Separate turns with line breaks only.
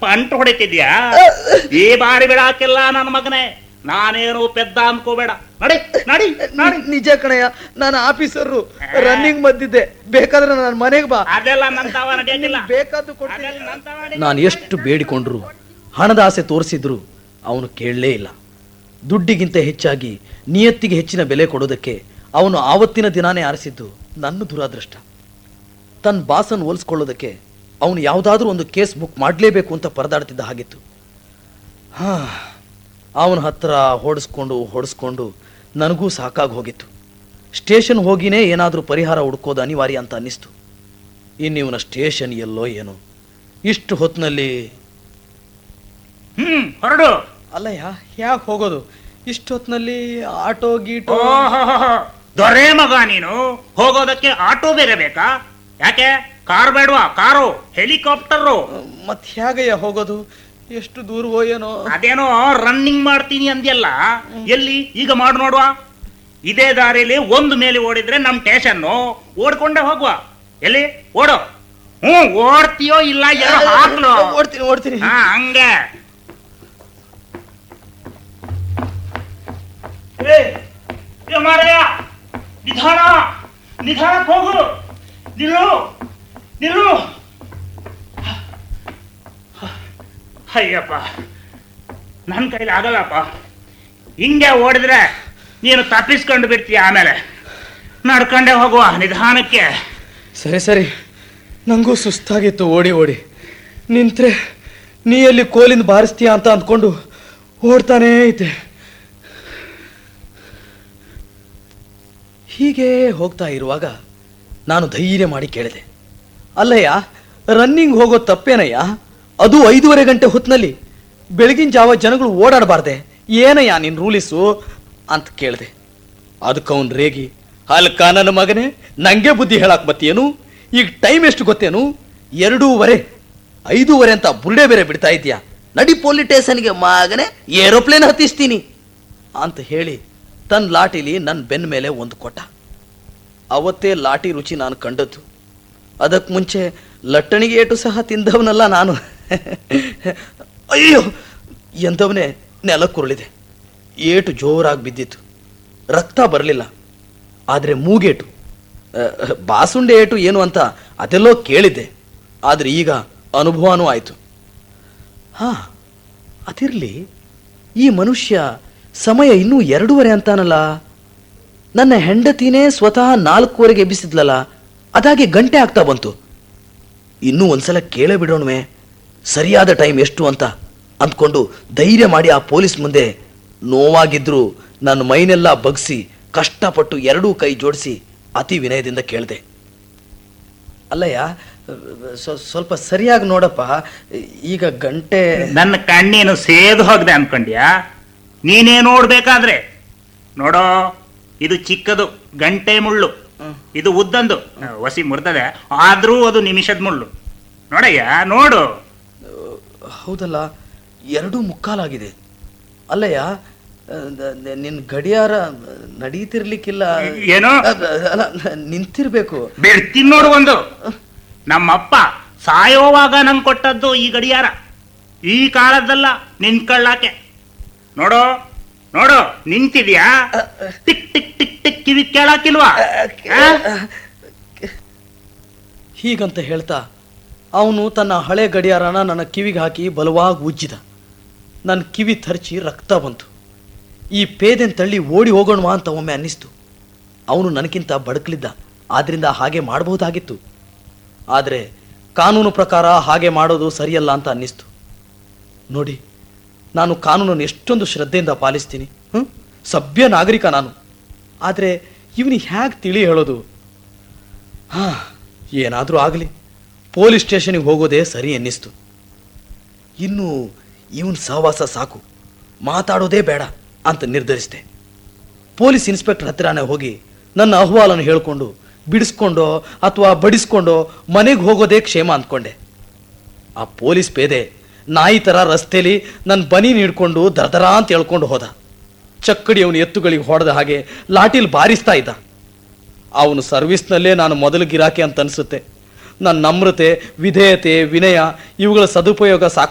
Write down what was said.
ಪಂಟು ಹೊಡಿತಿದ್ಯಾ ಈ ಬಾರಿ ಬಿಡಾಕಿಲ್ಲ ನನ್ನ ಮಗನೇ ನಾನೇನು ಪೆದ್ದ ಅನ್ಕೋಬೇಡ ನಡಿ ನಡಿ ನಡಿ
ನಿ- ನಿಜ ಕಣಯ್ಯ ನಾನು ಆಫೀಸರು ರನ್ನಿಂಗ್ ಬಂದಿದ್ದೆ ಬೇಕಾದ್ರೆ ನನ್ನ ಮನೆಗೆ ಬಾ
ಅದೆಲ್ಲ ನಂತವ ನಡೆಯಂಗಿಲ್ಲ
ಬೇಕಾದ್ದು ಕೊಡ್ತೀನಿ
ಅದೆಲ್ಲ ನಂತವ ನಡೆಯಂಗಿಲ್ಲ.
ನಾನು ಎಷ್ಟು ಬೇಡಿಕೊಂಡ್ರು ಹಣದ ಆಸೆ ತೋರಿಸಿದ್ರು ಅವನು ಕೇಳಲೇ ಇಲ್ಲ ದುಡ್ಡಿಗಿಂತ ಹೆಚ್ಚಾಗಿ ನಿಯತ್ತಿಗೆ ಹೆಚ್ಚಿನ ಬೆಲೆ ಕೊಡೋದಕ್ಕೆ ಅವನು ಆವತ್ತಿನ ದಿನಾನೇ ಆರಿಸಿದ್ದು ನನ್ನ ದುರಾದೃಷ್ಟ ತನ್ನ ಬಾಸನ್ನು ಹೋಲಿಸ್ಕೊಳ್ಳೋದಕ್ಕೆ ಅವನು ಯಾವುದಾದ್ರೂ ಒಂದು ಕೇಸ್ ಬುಕ್ ಮಾಡಲೇಬೇಕು ಅಂತ ಪರದಾಡ್ತಿದ್ದ ಹಾಗಿತ್ತು ಹಾ ಅವನ ಹತ್ರ ಹೊಡೆಸ್ಕೊಂಡು ಹೊಡೆಸ್ಕೊಂಡು ನನಗೂ ಸಾಕಾಗಿ ಹೋಗಿತ್ತು ಸ್ಟೇಷನ್ ಹೋಗಿನೇ ಏನಾದರೂ ಪರಿಹಾರ ಹುಡ್ಕೋದು ಅನಿವಾರ್ಯ ಅಂತ ಅನ್ನಿಸ್ತು ಇನ್ನಿವನ ಸ್ಟೇಷನ್ ಎಲ್ಲೋ ಏನೋ ಇಷ್ಟು ಹೊತ್ತಿನಲ್ಲಿ
ಹ್ಮ್ ಹೊರಡು
ಅಲ್ಲಯ್ಯ ಯಾಕೆ ಹೋಗೋದು ಇಷ್ಟು ಹೊತ್ತಿನಲ್ಲಿ ಆಟೋ ಗೀಟೋ
ಓಹೋ ದೊರೆ ಮಗ ನೀನು ಹೋಗೋದಕ್ಕೆ ಆಟೋ ಬೇರೆ ಬೇಕಾ ಯಾಕೆ ಕಾರ್ ಬೇಡವಾ ಕಾರು ಹೆಲಿಕಾಪ್ಟರು
ಮತ್ತೆ ಹೇಗಯ್ಯ ಹೋಗೋದು ಎಷ್ಟು ದೂರವೋ ಏನೋ
ಅದೇನೋ ರನ್ನಿಂಗ್ ಮಾಡ್ತೀನಿ ಅಂದ್ಯಲ್ಲ ಎಲ್ಲಿ ಈಗ ಮಾಡು ನೋಡುವ ಇದೇ ದಾರಿಲಿ ಒಂದು ಮೇಲೆ ಓಡಿದ್ರೆ ನಮ್ ಸ್ಟೇಷನ್ ಓಡ್ಕೊಂಡೆ ಹೋಗುವ ಎಲ್ಲಿ ಓಡು ಹ್ಮ್ ಓಡ್ತೀಯೋ ಇಲ್ಲ ಏನೋ ಹಾಕ್ಲು
ಓಡ್ತೀನಿ ಓಡ್ತೀನಿ
ಹಾ ಹಂಗೆ ಏ, ಏ ಮಾರಯ್ಯ, ನಿಧಾನ ನಿಧಾನಕ್ಕೆ ಹೋಗು ನಿಲ್ಲು ನಿಲ್ಲು ಅಯ್ಯಪ್ಪ ನನ್ನ ಕೈಲಿ ಆಗಲ್ಲಪ್ಪ ಹಿಂಗೆ ಓಡಿದ್ರೆ ನೀನು ತಪ್ಪಿಸ್ಕೊಂಡು ಬಿಡ್ತೀಯ ಆಮೇಲೆ ನಡ್ಕೊಂಡೇ ಹೋಗುವ ನಿಧಾನಕ್ಕೆ
ಸರಿ ಸರಿ ನನಗೂ ಸುಸ್ತಾಗಿತ್ತು ಓಡಿ ಓಡಿ ನಿಂತ್ರೆ ನೀ ಎಲ್ಲಿ ಕೋಲಿಂದ ಬಾರಿಸ್ತೀಯ ಅಂತ ಅಂದ್ಕೊಂಡು ಓಡ್ತಾನೇ ಐತೆ ಹೀಗೆ ಹೋಗ್ತಾ ಇರುವಾಗ ನಾನು ಧೈರ್ಯ ಮಾಡಿ ಕೇಳಿದೆ ಅಲ್ಲಯ್ಯ ರನ್ನಿಂಗ್ ಹೋಗೋ ತಪ್ಪೇನಯ್ಯ ಅದು ಐದೂವರೆ ಗಂಟೆ ಹೊತ್ತಿನಲ್ಲಿ ಬೆಳಗಿನ ಜಾವ ಜನಗಳು ಓಡಾಡಬಾರ್ದೆ ಏನಯ್ಯ ನಿನ್ನ ರೂಲಿಸು ಅಂತ ಕೇಳಿದೆ ಅದಕ್ಕೆ ಅವನ್ ರೇಗಿ ಅಲ್ಕ ನನ್ನ ಮಗನೇ ನಂಗೆ ಬುದ್ಧಿ ಹೇಳಕ್ ಬತ್ತೀಯೇನು ಈಗ ಟೈಮ್ ಎಷ್ಟು ಗೊತ್ತೇನು ಎರಡೂವರೆ ಐದೂವರೆ ಅಂತ ಬುರುಡೆ ಬೇರೆ ಬಿಡ್ತಾ ಇದೀಯಾ ನಡಿ ಪೊಲೀಸ್ ಸ್ಟೇಷನ್ಗೆ ಮಗನೇ ಏರೋಪ್ಲೇನ್ ಹತ್ತಿಸ್ತೀನಿ ಅಂತ ಹೇಳಿ ತನ್ನ ಲಾಟಿಲಿ ನನ್ನ ಬೆನ್ನ ಮೇಲೆ ಒಂದು ಕೊಟ್ಟ ಅವತ್ತೇ ಲಾಟಿ ರುಚಿ ನಾನು ಕಂಡದ್ದು ಅದಕ್ಕೆ ಮುಂಚೆ ಲಟ್ಟಣಿಗೆ ಏಟು ಸಹ ತಿಂದವನಲ್ಲ ನಾನು ಅಯ್ಯೋ ಎಂಥವನೇ ನೆಲಕ್ಕುರುಳಿದೆ ಏಟು ಜೋರಾಗಿ ಬಿದ್ದಿತ್ತು ರಕ್ತ ಬರಲಿಲ್ಲ ಆದರೆ ಮೂಗೇಟು ಅಹ್, ಬಾಸುಂಡೆ ಏಟು ಏನು ಅಂತ ಅದೆಲ್ಲೋ ಕೇಳಿದ್ದೆ ಆದರೆ ಈಗ ಅನುಭವನೂ ಆಯಿತು ಹಾ ಅದಿರಲಿ ಈ ಮನುಷ್ಯ ಸಮಯ ಇನ್ನೂ ಎರಡೂವರೆ ಅಂತಾನಲ್ಲ ನನ್ನ ಹೆಂಡತಿನೇ ಸ್ವತಃ ನಾಲ್ಕೂವರೆಗೆ ಎಬ್ಬಿಸಿದ್ಲಲ್ಲ ಅದಾಗಿ ಗಂಟೆ ಆಗ್ತಾ ಬಂತು ಇನ್ನೂ ಒಂದ್ಸಲ ಕೇಳೇ ಬಿಡೋಣವೆ ಸರಿಯಾದ ಟೈಮ್ ಎಷ್ಟು ಅಂತ ಅಂದ್ಕೊಂಡು ಧೈರ್ಯ ಮಾಡಿ ಆ ಪೊಲೀಸ್ ಮುಂದೆ ನೋವಾಗಿದ್ರು ನನ್ನ ಮೈನೆಲ್ಲ ಬಗ್ಸಿ ಕಷ್ಟಪಟ್ಟು ಎರಡೂ ಕೈ ಜೋಡಿಸಿ ಅತಿ ವಿನಯದಿಂದ ಕೇಳಿದೆ ಅಲ್ಲಯ್ಯ ಸ್ವ- ಸ್ವಲ್ಪ ಸರಿಯಾಗಿ ನೋಡಪ್ಪ ಈಗ ಗಂಟೆ
ನನ್ನ ಕಣ್ಣೇನು ಸೇದು ಹೋಗದೆ ಅನ್ಕೊಂಡ್ಯಾ ನೀನೇ ನೋಡ್ಬೇಕಾದ್ರೆ ನೋಡೋ ಇದು ಚಿಕ್ಕದು ಗಂಟೆ ಮುಳ್ಳು ಇದು ಉದ್ದಂದು ವಸಿ ಮುರಿದದೆ ಆದ್ರೂ ಅದು ನಿಮಿಷದ ಮುಳ್ಳು ನೋಡಯ್ಯ ನೋಡು
ಹೌದಲ್ಲ ಎರಡೂ ಮುಕ್ಕಾಲಾಗಿದೆ ಅಲ್ಲಯ್ಯ ನಿನ್ನ ಗಡಿಯಾರ ನಡೀತಿರ್ಲಿಕ್ಕಿಲ್ಲ
ಏನು
ಅ- ಅಲ್ಲ ನಿಂತಿರ್ಬೇಕು
ಬಿಡ್ತೀನಿ ನೋಡು ಒಂದು ನಮ್ಮಪ್ಪ ಸಾಯೋವಾಗ ನಂಗೆ ಕೊಟ್ಟದ್ದು ಈ ಗಡಿಯಾರ ಈ ಕಾಲದಲ್ಲ ನಿಂತ್ಕೊಳ್ಳಾಕೆ ನೋಡು ನೋಡು ನಿಂತಿದ್ಯಾ ಟಿಕ್ ಟಿಕ್ ಟಿಕ್ ಟಿಕ್ ಕಿವಿ ಕೇಳಾಕಿಲ್ವಾ ಆ?
ಹೀಗಂತ ಹೇಳ್ತಾ ಅವನು ತನ್ನ ಹಳೆ ಗಡಿಯಾರನ ನನ್ನ ಕಿವಿಗೆ ಹಾಕಿ ಬಲವಾಗಿ ಉಜ್ಜಿದ ನನ್ನ ಕಿವಿ ತರ್ಚಿ ರಕ್ತ ಬಂತು ಈ ಪೇದೆನ್ ತಳ್ಳಿ ಓಡಿ ಹೋಗೋಣವಾ ಅಂತ ಒಮ್ಮೆ ಅನ್ನಿಸ್ತು ಅವನು ನನಗಿಂತ ಬಡಕಲಿದ್ದ ಆದ್ರಿಂದ ಹಾಗೆ ಮಾಡಬಹುದಾಗಿತ್ತು ಆದರೆ ಕಾನೂನು ಪ್ರಕಾರ ಹಾಗೆ ಮಾಡೋದು ಸರಿಯಲ್ಲ ಅಂತ ಅನ್ನಿಸ್ತು ನೋಡಿ ನಾನು ಕಾನೂನನ್ನು ಎಷ್ಟೊಂದು ಶ್ರದ್ಧೆಯಿಂದ ಪಾಲಿಸ್ತೀನಿ ಹ್ಮ್? ಸಭ್ಯ ನಾಗರಿಕ ನಾನು ಆದರೆ ಇವನಿಗೆ ಹೇಗೆ ತಿಳಿ ಹೇಳೋದು ಹಾ ಏನಾದರೂ ಆಗಲಿ ಪೊಲೀಸ್ ಸ್ಟೇಷನಿಗೆ ಹೋಗೋದೇ ಸರಿ ಅನ್ನಿಸ್ತು ಇನ್ನು ಇವನ್ ಸಹವಾಸ ಸಾಕು ಮಾತಾಡೋದೇ ಬೇಡ ಅಂತ ನಿರ್ಧರಿಸಿದೆ ಪೊಲೀಸ್ ಇನ್ಸ್ಪೆಕ್ಟರ್ ಹತ್ತಿರನೇ ಹೋಗಿ ನನ್ನ ಅಹವಾಲನ್ನು ಹೇಳ್ಕೊಂಡು ಬಿಡಿಸ್ಕೊಂಡೋ ಅಥವಾ ಬಡಿಸ್ಕೊಂಡೋ ಮನೆಗೆ ಹೋಗೋದೇ ಕ್ಷೇಮ ಅಂದ್ಕೊಂಡೆ ಆ ಪೊಲೀಸ್ ಪೇದೆ ನಾಯಿ ಥರ ರಸ್ತೆಲಿ ನನ್ನ ಬನಿ ನೀಡ್ಕೊಂಡು ದರದರ ಅಂತ ಹೇಳ್ಕೊಂಡು ಹೋದ ಚಕ್ಕಡಿ ಅವನ ಎತ್ತುಗಳಿಗೆ ಹೊಡೆದ ಹಾಗೆ ಲಾಟಿಲ್ ಬಾರಿಸ್ತಾ ಇದ್ದ ಅವನು ಸರ್ವಿಸ್ನಲ್ಲೇ ನಾನು ಮೊದಲು ಗಿರಾಕಿ ಅಂತ ಅನಿಸುತ್ತೆ ನನ್ನ ನಮ್ರತೆ ವಿಧೇಯತೆ ವಿನಯ ಇವುಗಳ ಸದುಪಯೋಗ ಸಾಕ